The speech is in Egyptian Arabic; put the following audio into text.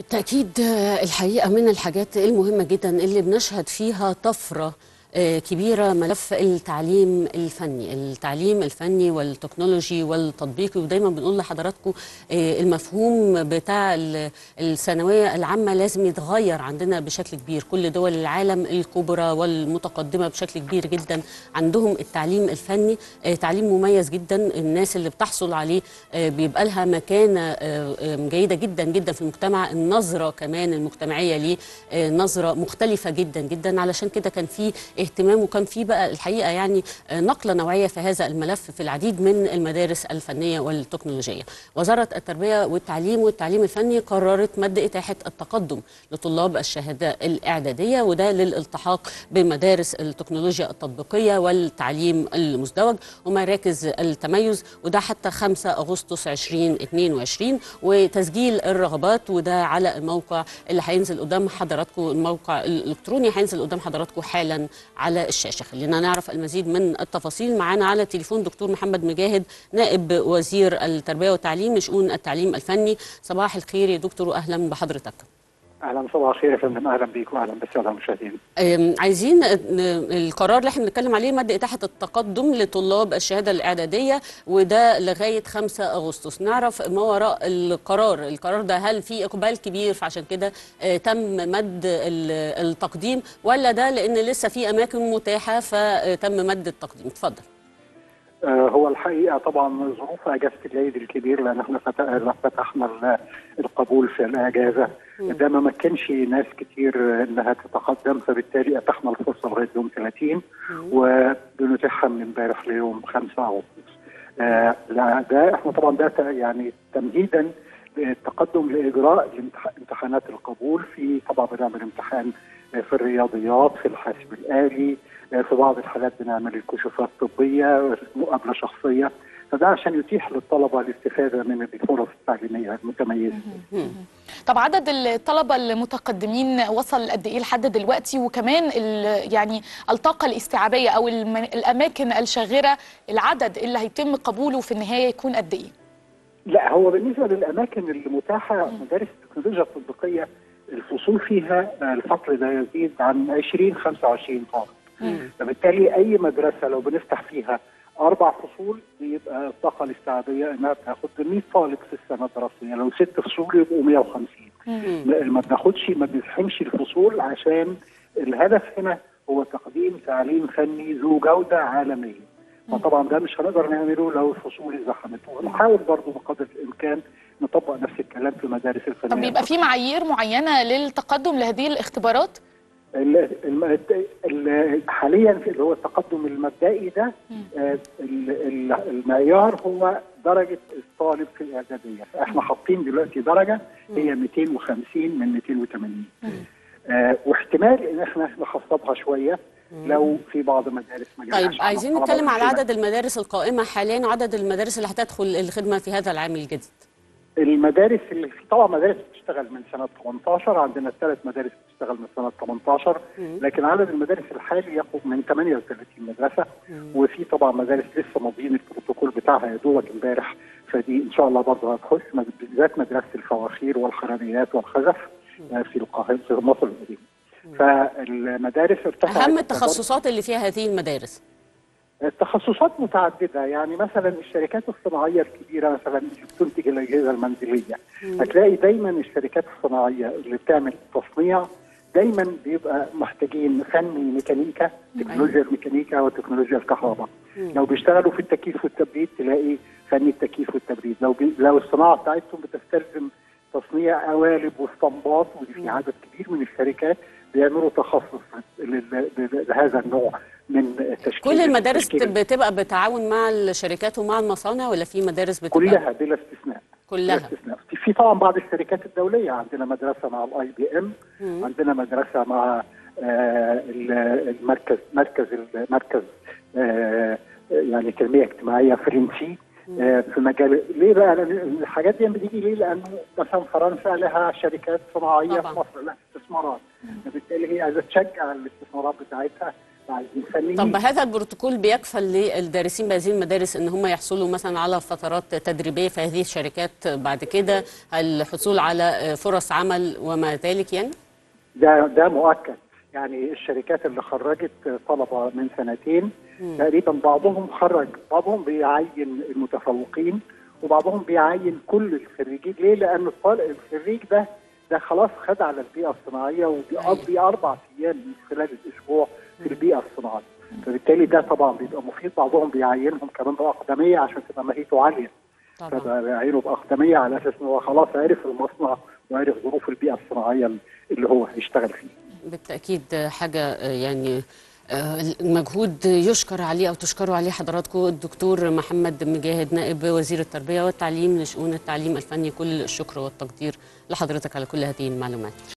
بالتأكيد آه، الحقيقة من الحاجات المهمة جدا اللي بنشهد فيها طفرة آه، كبيرة ملف التعليم الفني التعليم الفني والتكنولوجي والتطبيقي ودايما بنقول لحضراتكم آه، المفهوم بتاع ال- الثانوية العامة لازم يتغير عندنا بشكل كبير كل دول العالم الكبرى والمتقدمة بشكل كبير جدا عندهم التعليم الفني آه، تعليم مميز جدا الناس اللي بتحصل عليه آه، بيبقى لها مكانة آه، آه، جيدة جدا جدا في المجتمع النظرة كمان المجتمعية ليه آه، نظرة مختلفة جدا جدا علشان كده كان في اهتمام وكان في بقى الحقيقة يعني آه، نقلة نوعية في هذا الملف في العديد من المدارس الفنية والتكنولوجية وزارة التربية والتعليم والتعليم الفني قررت مد إتاحة التقدم لطلاب الشهادة الإعدادية وده للالتحاق بمدارس التكنولوجيا التطبيقية والتعليم المزدوج ومراكز التميز وده حتى 5 أغسطس 2022 وتسجيل الرغبات وده على الموقع اللي هينزل قدام حضراتكم الموقع الإلكتروني هينزل قدام حضراتكم حالا على الشاشة خلينا نعرف المزيد من التفاصيل معانا على تليفون دكتور محمد مجاهد نائب وزير التربية والتعليم لشؤون التعليم الفني صباح الخير يا دكتور وأهلا بحضرتك اهلا صباح الخير يا فندم اهلا بيك واهلا بالساده المشاهدين. أم، عايزين أه، القرار اللي احنا بنتكلم عليه مد اتاحه التقدم لطلاب الشهاده الاعداديه وده لغايه 5 اغسطس نعرف ما وراء القرار القرار ده هل في اقبال كبير فعشان كده أه، تم مد ال- التقديم ولا ده لان لسه في اماكن متاحه فتم مد التقديم اتفضل آه هو الحقيقه طبعا ظروف اجازه العيد الكبير لان احنا فت- فتحنا ال- القبول في الاجازه ده ما مكنش ناس كتير انها تتقدم فبالتالي اتحنا الفرصه لغايه يوم 30 وبنتيحها من امبارح ليوم 5 اغسطس. آه لا ده احنا طبعا ده ت- يعني تمهيدا للتقدم لاجراء الامتح- امتحانات القبول في طبعا بنعمل امتحان آه، في الرياضيات في الحاسب الالي آه، في بعض الحالات بنعمل الكشوفات الطبيه مقابله شخصيه فده عشان يتيح للطلبه الاستفاده من الفرص التعليميه المتميزه. طب عدد الطلبة المتقدمين وصل قد ايه لحد دلوقتي وكمان ال- يعني الطاقة الاستيعابية او الم- الاماكن الشاغرة العدد اللي هيتم قبوله في النهاية يكون قد ايه؟ لا هو بالنسبه للاماكن المتاحه مدارس التكنولوجيا التطبيقيه الفصول فيها آه، الفصل ده يزيد عن 20 25 طالب. فبالتالي اي مدرسه لو بنفتح فيها اربع فصول بيبقى الطاقه الاستيعابيه انها بتاخد 100 طالب في السنه الدراسيه، لو ست فصول يبقوا 150. ما ما بناخدش ما بنزحمش الفصول عشان الهدف هنا هو تقديم تعليم فني ذو جوده عالميه. فطبعا ده مش هنقدر نعمله لو الفصول اتزحمت ونحاول برضه بقدر الامكان نطبق نفس الكلام في المدارس الفنيه طب بيبقى في معايير معينة للتقدم لهذه الاختبارات؟ ال- الم- ال- حاليا في اللي هو التقدم المبدئي ده آه، ال- ال- المعيار هو درجه الطالب في الاعداديه فاحنا حاطين دلوقتي درجه هي 250 من 280 آه، واحتمال ان احنا نخفضها شويه لو في بعض المدارس ما جالهاش طيب عايزين طلبة نتكلم على مشكلة. عدد المدارس القائمه حاليا وعدد المدارس اللي هتدخل الخدمه في هذا العام الجديد المدارس اللي في طبعا مدارس بتشتغل من سنه 18 عندنا ثلاث مدارس بتشتغل من سنه 18 لكن عدد المدارس الحالي يقرب من 38 مدرسه وفي طبعا مدارس لسه ماضيين البروتوكول بتاعها يا دوبك امبارح فدي ان شاء الله برضه هتخش بالذات مدرسه الفواخير والحرميات والخزف آه، في القاهره في مصر القديمه فالمدارس ارتفعت اهم التخصصات اللي فيها هذه المدارس التخصصات متعدده يعني مثلا الشركات الصناعيه الكبيره مثلا اللي بتنتج الاجهزه المنزليه هتلاقي دايما الشركات الصناعيه اللي بتعمل تصنيع دايما بيبقى محتاجين فني ميكانيكا تكنولوجيا الميكانيكا وتكنولوجيا الكهرباء لو بيشتغلوا في التكييف والتبريد تلاقي فني التكييف والتبريد لو بي لو الصناعه بتاعتهم بتستلزم تصنيع قوالب واسطمبات ودي في عدد كبير من الشركات بيعملوا تخصص لل- لهذا النوع من تشكيل كل المدارس تشكيل بتبقى بالتعاون مع الشركات ومع المصانع ولا في مدارس بتبقى كلها بلا استثناء كلها. بلا استثناء في- في طبعا بعض الشركات الدوليه عندنا مدرسه مع الاي بي ام عندنا مدرسه مع آه، ال- المركز مركز المركز آه، يعني تنميه اجتماعيه فرنسي آه، في مجال ليه بقى؟ لان الحاجات دي بتيجي ليه؟ لانه مثلا فرنسا لها شركات صناعيه طبعاً. في مصر لها استثمارات فبالتالي هي عايزه تشجع الاستثمارات بتاعتها عايزين فنيين طب هذا البروتوكول بيكفل للدارسين بهذه المدارس ان هم يحصلوا مثلا على فترات تدريبيه في هذه الشركات بعد كده الحصول على فرص عمل وما ذلك يعني ده ده مؤكد يعني الشركات اللي خرجت طلبه من سنتين تقريبا بعضهم خرج بعضهم بيعين المتفوقين وبعضهم بيعين كل الخريجين ليه؟ لان الطالب الخريج ده ده خلاص خد على البيئه الصناعيه وبيقضي اربع ايام من خلال الاسبوع في البيئه الصناعيه فبالتالي ده طبعا بيبقى مفيد بعضهم بيعينهم كمان باقدميه عشان تبقى ماهيته عاليه طبعا فبيعينه باقدميه على اساس ان هو خلاص عرف المصنع وعرف ظروف البيئه الصناعيه اللي هو هيشتغل فيها بالتاكيد حاجه يعني مجهود يشكر عليه او تشكروا عليه حضراتكم الدكتور محمد مجاهد نائب وزير التربيه والتعليم لشؤون التعليم الفني كل الشكر والتقدير لحضرتك على كل هذه المعلومات